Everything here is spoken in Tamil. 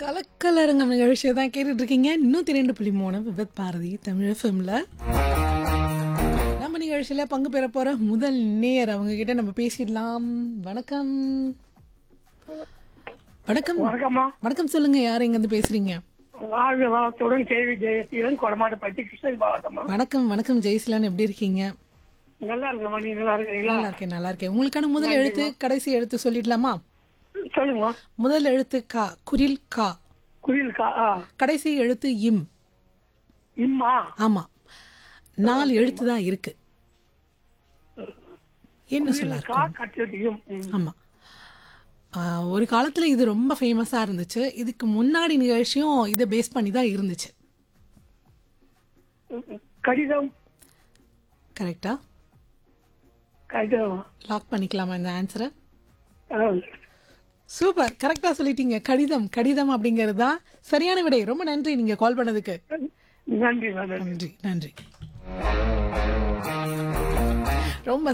கலக்கலரங்கம் நிகழ்ச்சியை தான் கேட்டுட்டு இருக்கீங்க நூற்றி ரெண்டு புள்ளி மூணு விபத் பாரதி தமிழ் ஃபிலிமில் நம்ம நிகழ்ச்சியில் பங்கு பெற போகிற முதல் நேர் அவங்க கிட்ட நம்ம பேசிடலாம் வணக்கம் வணக்கம் வணக்கம்மா வணக்கம் சொல்லுங்க யார் எங்கேருந்து பேசுறீங்க வாழ்க வளத்துடன் கேள்வி ஜெயசீலன் கொடமாட்டப்பட்டி கிருஷ்ணகிரி மாவட்டம்மா வணக்கம் வணக்கம் ஜெய்சிலான் எப்படி இருக்கீங்க நல்லா இருக்கம்மா நீ நல்லா இருக்கிறீங்களா நல்லா இருக்கேன் நல்லா இருக்கேன் உங்களுக்கான முதல் எழுத்து கடைசி எழுத்து சொல்லிடலாமா சொல்லுங்க முதல் எழுத்து கா குரில் கா குயில் கா ஆ கடைசி எழுத்து இம் இம்மா ஆமா நாலு எழுத்து தான் இருக்கு என்ன சொல்ல கா கட்டியும் ஆமா ஆஹ், ஒரு காலத்துல இது ரொம்ப ஃபேமஸா இருந்துச்சு இதுக்கு முன்னாடி நிகழ்ச்சியும் இதை பேஸ் பண்ணி தான் இருந்துச்சு கடிதம் கரெக்டா கடிதம் லாக் பண்ணிக்கலாமா இந்த ஆன்சரை ஆ. சூப்பர் கரெக்டா சொல்லிட்டீங்க கடிதம் கடிதம் அப்படிங்கிறது தான் சரியான விடை ரொம்ப நன்றி நீங்க கால் பண்ணதுக்கு நன்றி நன்றி நன்றி நன்றி ரொம்ப